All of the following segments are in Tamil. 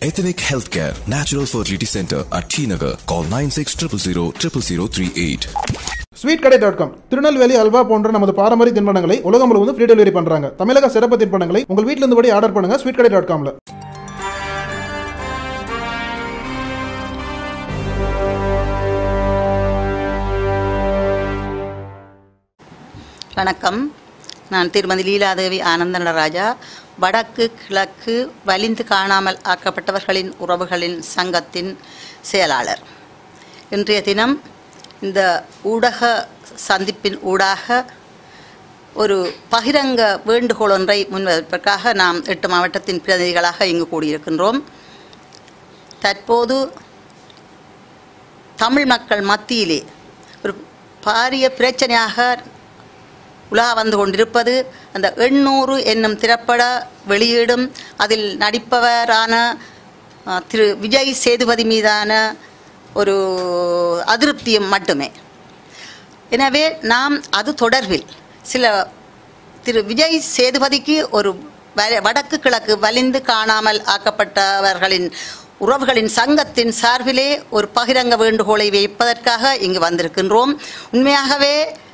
Ethnic Healthcare Natural Fertility Center at T Nagar. Call 96000038. Sweet கடை டாட் காம் திருநெல்வேலி அல்வா போன்ற நமது பாரம்பரிய தின்பண்டங்களை உலகம் முழுவதும் ஃப்ரீ டெலிவரி பண்றாங்க தமிழக சிறப்பு தின்பண்டங்களை உங்கள் வீட்டில் இருந்தபடி ஆர்டர் பண்ணுங்க ஸ்வீட் கடை டாட் காம்ல வணக்கம் நான் திருமதி லீலாதேவி ஆனந்த நடராஜா வடக்கு கிழக்கு வலிந்து காணாமல் ஆக்கப்பட்டவர்களின் உறவுகளின் சங்கத்தின் செயலாளர் இன்றைய தினம் இந்த ஊடக சந்திப்பின் ஊடாக ஒரு பகிரங்க வேண்டுகோள் ஒன்றை முன்வைப்பதற்காக நாம் எட்டு மாவட்டத்தின் பிரதிநிதிகளாக இங்கு கூடியிருக்கின்றோம் தற்போது தமிழ் மக்கள் மத்தியிலே ஒரு பாரிய பிரச்சனையாக உலா வந்து கொண்டிருப்பது அந்த எண்ணூறு என்னும் திரைப்பட வெளியீடும் அதில் நடிப்பவரான அஹ், திரு விஜய் சேதுபதி மீதான ஒரு அதிருப்தியும் மட்டுமே எனவே நாம் அது தொடர்பில் சில திரு விஜய் சேதுபதிக்கு ஒரு வ- வடக்கு கிழக்கு வலிந்து காணாமல் ஆக்கப்பட்டவர்களின் உறவுகளின் சங்கத்தின் சார்பிலே ஒரு பகிரங்க வேண்டுகோளை வைப்பதற்காக இங்கு வந்திருக்கின்றோம் உண்மையாகவே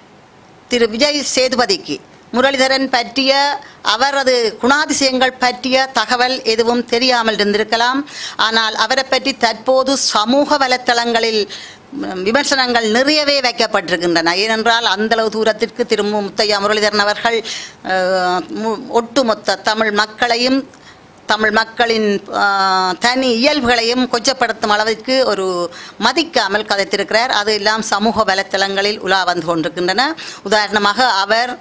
திரு விஜய் சேதுபதிக்கு முரளிதரன் பற்றிய அவரது குணாதிசயங்கள் பற்றிய தகவல் எதுவும் தெரியாமல் இருந்திருக்கலாம் ஆனால் அவரை பற்றி தற்போது சமூக வலைத்தளங்களில் ம், விமர்சனங்கள் நிறையவே வைக்கப்பட்டிருக்கின்றன ஏனென்றால் அந்தளவு தூரத்திற்கு திரு மு. முத்தையா முரளிதரன் அவர்கள் அஹ், மு- ஒட்டுமொத்த தமிழ் மக்களையும் தமிழ் மக்களின் ஆ, தனி இயல்புகளையும் கொச்சப்படுத்தும் அளவிற்கு ஒரு மதிக்காமல் கதைத்திருக்கிறார் அது எல்லாம் சமூக வலைத்தளங்களில் உலா வந்து கொண்டிருக்கின்றன உதாரணமாக அவர்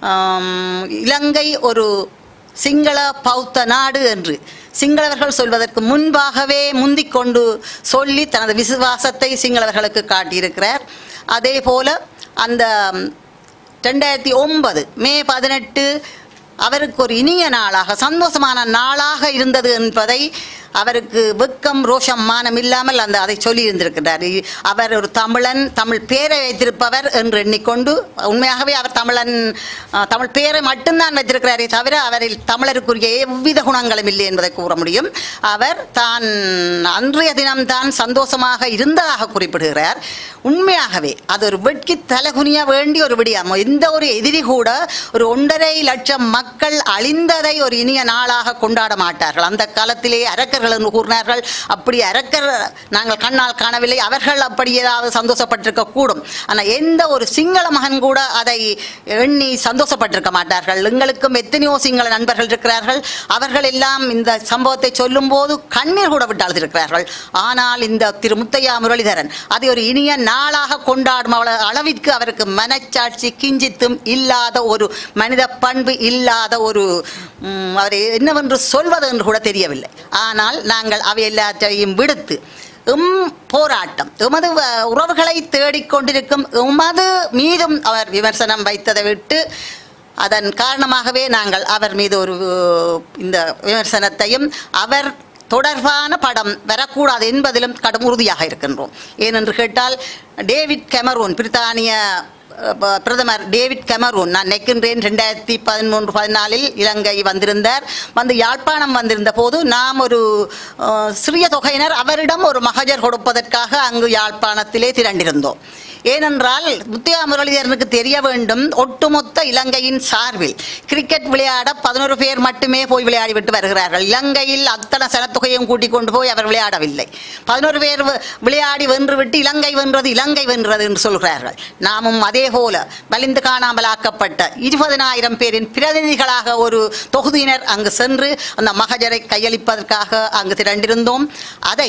ஆம், இலங்கை ஒரு சிங்கள பௌத்த நாடு என்று சிங்களவர்கள் சொல்வதற்கு முன்பாகவே முந்திக் கொண்டு சொல்லி தனது விசுவாசத்தை சிங்களவர்களுக்கு காட்டியிருக்கிறார் அதே போல அந்த ரெண்டாயிரத்தி ஒன்பது மே பதினெட்டு அவருக்கு ஒரு இனிய நாளாக சந்தோஷமான நாளாக இருந்தது என்பதை அவருக்கு வெட்கம் ரோஷம் மானம் இல்லாமல் அந்த அதை சொல்லி இருந்திருக்கிறார் இ- அவர் ஒரு தமிழன் தமிழ் பேரை வைத்திருப்பவர் என்று எண்ணிக்கொண்டு உண்மையாகவே அவர் தமிழன் அஹ், தமிழ் பேரை மட்டும்தான் வைத்திருக்கிறாரே தவிர அவரில் தமிழருக்குரிய எவ்வித குணங்களும் இல்லை என்பதை கூற முடியும் அவர் தான் அன்றைய தினம்தான் சந்தோஷமாக இருந்ததாக குறிப்பிடுகிறார் உண்மையாகவே அது ஒரு வெட்கி தலகுனிய வேண்டிய ஒரு விடியாமோ எந்த ஒரு எதிரி கூட ஒரு ஒன்றரை லட்சம் மக்கள் அழிந்ததை ஒரு இனிய நாளாக கொண்டாட மாட்டார்கள் அந்த காலத்திலே அரக்கர்கள் என்று கூறினார்கள் அப்படி அரக்கர் நாங்கள் கண்ணால் காணவில்லை அவர்கள் அப்படி ஏதாவது சந்தோஷப்பட்டிருக்க கூடும் ஆனால் எந்த ஒரு சிங்கள மகன் கூட அதை எண்ணி சந்தோஷப்பட்டிருக்க மாட்டார்கள் எங்களுக்கும் எத்தனையோ சிங்கள நண்பர்கள் இருக்கிறார்கள் அவர்கள் எல்லாம் இந்த சம்பவத்தை சொல்லும்போது கண்ணீர் கூட விட்டு அழுதிருக்கிறார்கள் ஆனால் இந்த திரு முத்தையா முரளிதரன் அதை ஒரு இனிய நாளாக கொண்டாடும் அவள- அளவிற்கு அவருக்கு மனச்சாட்சி கிஞ்சித்தும் இல்லாத ஒரு மனித பண்பு இல்லாத ஒரு ம், அவரை என்னவென்று சொல்வது என்று கூட தெரியவில்லை ஆனால் நாங்கள் அவை எல்லாத்தையும் விடுத்து எம் போராட்டம் எமது வ- உறவுகளை தேடிக்கொண்டிருக்கும் எமது மீதும் அவர் விமர்சனம் வைத்ததை விட்டு அதன் காரணமாகவே நாங்கள் அவர் மீது ஒரு இந்த விமர்சனத்தையும் அவர் தொடர்பான படம் வரக்கூடாது என்பதிலும் கடும் உறுதியாக இருக்கின்றோம் ஏனென்று கேட்டால் டேவிட் கெமரூன் பிரித்தானிய அஹ், ப- பிரதமர் டேவிட் கெமரூன் நான் நிற்கின்றேன் ரெண்டாயிரத்தி பதிமூன்று பதினாலில் இலங்கை வந்திருந்தார் வந்து யாழ்ப்பாணம் வந்திருந்த போது நாம் ஒரு அஹ், சிறிய தொகையினர் அவரிடம் ஒரு மகஜர் கொடுப்பதற்காக அங்கு யாழ்ப்பாணத்திலே திரண்டிருந்தோம் ஏனென்றால் முத்தையா முரளிதரனுக்கு தெரிய வேண்டும் ஒட்டுமொத்த இலங்கையின் சார்பில் கிரிக்கெட் விளையாட பதினோரு பேர் மட்டுமே போய் விளையாடிவிட்டு வருகிறார்கள் இலங்கையில் அத்தனை சனத்தொகையும் கூட்டிக் கொண்டு போய் அவர் விளையாடவில்லை பதினோரு பேர் வ- விளையாடி வென்றுவிட்டு இலங்கை வென்றது இலங்கை வென்றது என்று சொல்கிறார்கள் நாமும் அதே போல வலிந்து காணாமல் ஆக்கப்பட்ட இருபதினாயிரம் பேரின் பிரதிநிதிகளாக ஒரு தொகுதியினர் அங்கு சென்று அந்த மகஜரை கையளிப்பதற்காக அங்கு திரண்டிருந்தோம் அதை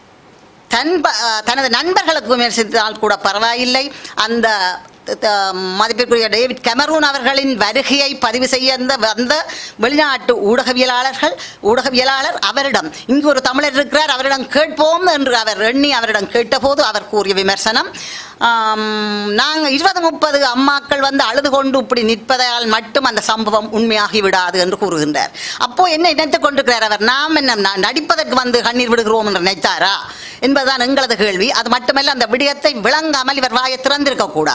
தன் ப- அஹ் தனது நண்பர்களுக்கு விமர்சித்தால் கூட பரவாயில்லை அந்த த- மதிப்பிற்குரிய டேவிட் கெமரூன் அவர்களின் வருகையை பதிவு செய்ய வந்த வந்த வெளிநாட்டு ஊடகவியலாளர்கள் ஊடகவியலாளர் அவரிடம் இங்கு ஒரு தமிழர் இருக்கிறார் அவரிடம் கேட்போம் என்று அவர் எண்ணி அவரிடம் கேட்டபோது அவர் கூறிய விமர்சனம் நாங்கள் இருபது முப்பது அம்மாக்கள் வந்து அழுது கொண்டு இப்படி நிற்பதால் மட்டும் அந்த சம்பவம் உண்மையாகி விடாது என்று கூறுகின்றார் அப்போ என்ன நினைத்துக் கொண்டிருக்கிறார் அவர் நாம் என்ன ந- நடிப்பதற்கு வந்து கண்ணீர் விடுகிறோம் என்று நினைத்தாரா என்பதுதான் எங்களது கேள்வி அது மட்டுமல்ல அந்த விடயத்தை விளங்காமல் இவர் வாயை திறந்திருக்க கூடாது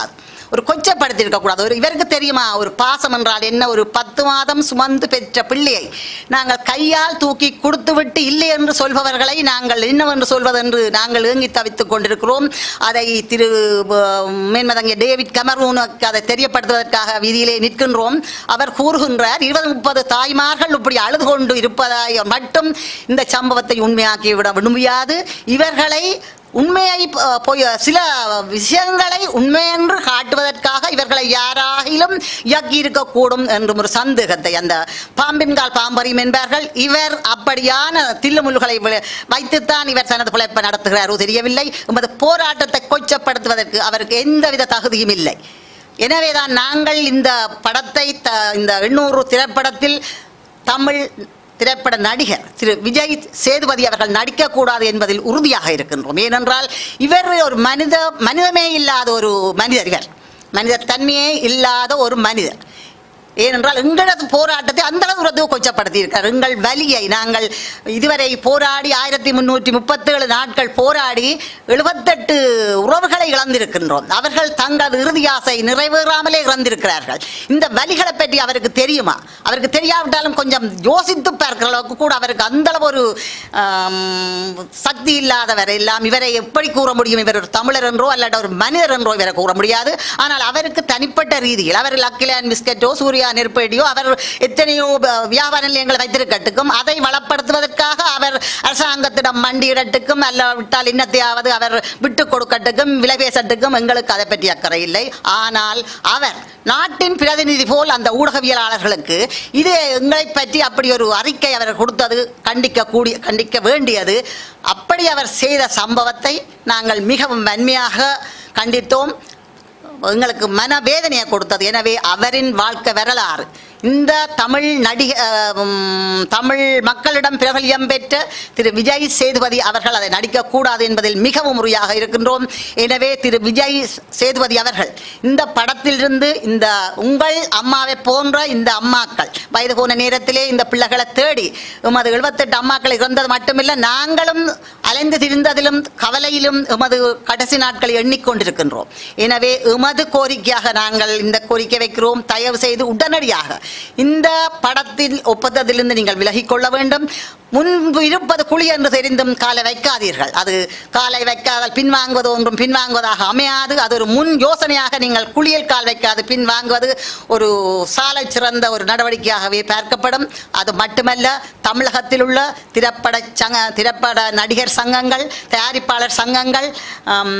ஒரு கொச்சப்படுத்தி இருக்கக்கூடாது ஒரு இவருக்கு தெரியுமா ஒரு பாசம் என்றால் என்ன ஒரு பத்து மாதம் சுமந்து பெற்ற பிள்ளையை நாங்கள் கையால் தூக்கி கொடுத்து விட்டு இல்லை என்று சொல்பவர்களை நாங்கள் என்னவென்று சொல்வதென்று நாங்கள் ஏங்கி தவித்துக் கொண்டிருக்கிறோம் அதை திரு அஹ், மேன்மதங்கிய டேவிட் கமரூனுக்கு அதை தெரியப்படுத்துவதற்காக வீதியிலே நிற்கின்றோம் அவர் கூறுகின்றார் இருபது முப்பது தாய்மார்கள் இப்படி அழுது கொண்டு இருப்பதாய் மட்டும் இந்த சம்பவத்தை உண்மையாக்கி விட முடியாது இவர்களை உண்மையை அஹ், பொய் சில விஷயங்களை உண்மை என்று காட்டுவதற்காக இவர்களை யாராகிலும் இயக்கி இருக்கக்கூடும் என்றும் ஒரு சந்தேகத்தை அந்த பாம்பின்கால் பாம்பறியும் என்பார்கள் இவர் அப்படியான தில்லுமுல்லுகளை வி- வைத்துத்தான் இவர் தனது பிழைப்பை நடத்துகிறாரோ தெரியவில்லை எமது போராட்டத்தை கொச்சப்படுத்துவதற்கு அவருக்கு எந்தவித தகுதியும் இல்லை எனவேதான் நாங்கள் இந்த படத்தை த- இந்த எண்ணூறு திரைப்படத்தில் தமிழ் திரைப்பட நடிகர் திரு விஜய் சேதுபதி அவர்கள் நடிக்கக்கூடாது என்பதில் உறுதியாக இருக்கின்றோம் ஏனென்றால் இவர் ஒரு மனித மனிதமே இல்லாத ஒரு மனிதர் இவர் மனித தன்மையே இல்லாத ஒரு மனிதர் ஏனென்றால் எங்களது போராட்டத்தை அந்த அளவு தூரத்துக்கு கொச்சப்படுத்தி இருக்கார் எங்கள் வலியை நாங்கள் இதுவரை போராடி ஆயிரத்தி முன்னூற்றி முப்பத்தேழு நாட்கள் போராடி எழுபத்தெட்டு உறவுகளை இழந்திருக்கின்றோம் அவர்கள் தங்களது இறுதி ஆசை நிறைவேறாமலே இறந்திருக்கிறார்கள் இந்த வலிகளை பற்றி அவருக்கு தெரியுமா அவருக்கு தெரியாவிட்டாலும் கொஞ்சம் யோசித்து பார்க்கிற அளவுக்கு கூட அவருக்கு அந்த அளவு ஒரு ஆம், சக்தி இல்லாதவர் எல்லாம் இவரை எப்படி கூற முடியும் இவர் ஒரு தமிழர் என்றோ அல்லது ஒரு மனிதர் என்றோ இவரை கூற முடியாது ஆனால் அவருக்கு தனிப்பட்ட ரீதியில் அவர் லக்கிலான் பிஸ்கட்டோ சூர்யா நெருப்பேடியோ அவர் எத்தனையோ ப- வியாபார நிலையங்களை வைத்திருக்கட்டுக்கும் அதை வளப்படுத்துவதற்காக அவர் அரசாங்கத்திடம் மண்டியிடட்டுக்கும் அல்லாவிட்டால் இன்னத்தையாவது அவர் விட்டு கொடுக்கட்டுக்கும் விலை பேசட்டுக்கும் எங்களுக்கு அதை பற்றி அக்கறை இல்லை ஆனால் அவர் நாட்டின் பிரதிநிதி போல் அந்த ஊடகவியலாளர்களுக்கு இது எங்களை பற்றி அப்படி ஒரு அறிக்கை அவர் கொடுத்தது கண்டிக்க கூடிய கண்டிக்க வேண்டியது அப்படி அவர் செய்த சம்பவத்தை நாங்கள் மிகவும் வன்மையாக கண்டித்தோம் எங்களுக்கு மனவேதனையை கொடுத்தது எனவே அவரின் வாழ்க்கை வரலாறு இந்த தமிழ் நடிக அஹ், உம், தமிழ் மக்களிடம் பிரபல்யம் பெற்ற திரு விஜய் சேதுபதி அவர்கள் அதை நடிக்கக்கூடாது என்பதில் மிகவும் உறுதியாக இருக்கின்றோம் எனவே திரு விஜய் சேதுபதி அவர்கள் இந்த படத்திலிருந்து இந்த உங்கள் அம்மாவை போன்ற இந்த அம்மாக்கள் வயது போன நேரத்திலே இந்த பிள்ளைகளை தேடி எமது எழுபத்தெட்டு அம்மாக்கள் இறந்தது மட்டுமில்லை நாங்களும் அலைந்து திரிந்ததிலும் கவலையிலும் எமது கடைசி நாட்களை எண்ணிக்கொண்டிருக்கின்றோம் எனவே எமது கோரிக்கையாக நாங்கள் இந்த கோரிக்கை வைக்கிறோம் தயவு செய்து உடனடியாக இந்த படத்தில் ஒப்பந்தத்திலிருந்து நீங்கள் விலகிக் கொள்ள வேண்டும் முன்பு இருப்பது குழி என்று தெரிந்தும் காலை வைக்காதீர்கள் அது காலை வைக்காதால் பின்வாங்குவது ஒன்றும் பின்வாங்குவதாக அமையாது அது ஒரு முன் யோசனையாக நீங்கள் குளியல் கால் வைக்காது பின்வாங்குவது ஒரு சாலை சிறந்த ஒரு நடவடிக்கையாகவே பார்க்கப்படும் அது மட்டுமல்ல தமிழகத்தில் உள்ள திரைப்பட சங்க திரைப்பட நடிகர் சங்கங்கள் தயாரிப்பாளர் சங்கங்கள் ஆம்,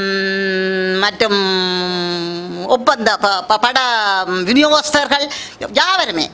மற்றும் ஒப்பந்த ப- ப- பட விநியோகஸ்தர்கள் யாவருமே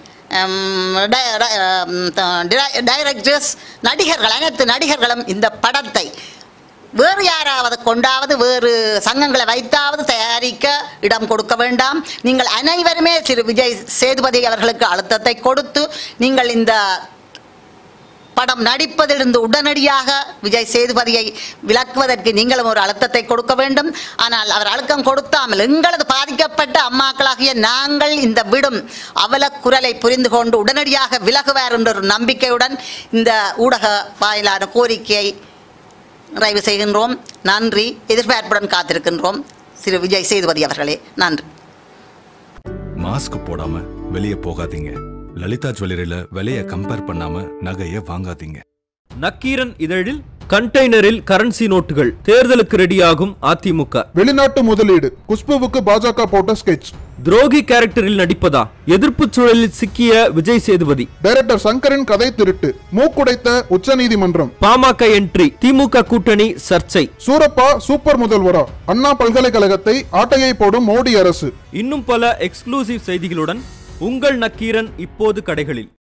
டைரக்டர்ஸ் நடிகர்கள் அனைத்து நடிகர்களும் இந்த படத்தை வேறு யாராவது கொண்டாவது வேறு சங்கங்களை வைத்தாவது தயாரிக்க இடம் கொடுக்க வேண்டாம் நீங்கள் அனைவருமே திரு விஜய் சேதுபதி அவர்களுக்கு அழுத்தத்தை கொடுத்து நீங்கள் இந்த படம் நடிப்பதிலிருந்து உடனடியாக விஜய் சேதுபதியை விலக்குவதற்கு நீங்களும் ஒரு அழுத்தத்தை கொடுக்க வேண்டும் ஆனால் அவர் அழுத்தம் கொடுத்தாமல் எங்களது பாதிக்கப்பட்ட அம்மாக்களாகிய நாங்கள் இந்த விடும் அவல குரலை புரிந்து கொண்டு உடனடியாக விலகுவார் என்ற ஒரு நம்பிக்கையுடன் இந்த ஊடக வாயிலான கோரிக்கையை நிறைவு செய்கின்றோம் நன்றி எதிர்பார்ப்புடன் காத்திருக்கின்றோம் திரு விஜய் சேதுபதி அவர்களே நன்றி மாஸ்க் போடாம வெளியே போகாதீங்க லலிதா ஜுவல்லரியில விலைய கம்பேர் பண்ணாம நகைய வாங்காதீங்க நக்கீரன் இதழில் கண்டெய்னரில் கரன்சி நோட்டுகள் தேர்தலுக்கு ரெடியாகும் அதிமுக வெளிநாட்டு முதலீடு குஷ்புவுக்கு பாஜக போட்ட ஸ்கெட்ச் துரோகி கேரக்டரில் நடிப்பதா எதிர்ப்பு சூழலில் சிக்கிய விஜய் சேதுபதி டைரக்டர் சங்கரின் கதை திருட்டு மூக்குடைத்த உச்சநீதிமன்றம் பாமக என்ட்ரி திமுக கூட்டணி சர்ச்சை சூரப்பா சூப்பர் முதல்வரா அண்ணா பல்கலைக்கழகத்தை ஆட்டையை போடும் மோடி அரசு இன்னும் பல எக்ஸ்க்ளூசிவ் செய்திகளுடன் உங்கள் நக்கீரன் இப்போது கடைகளில்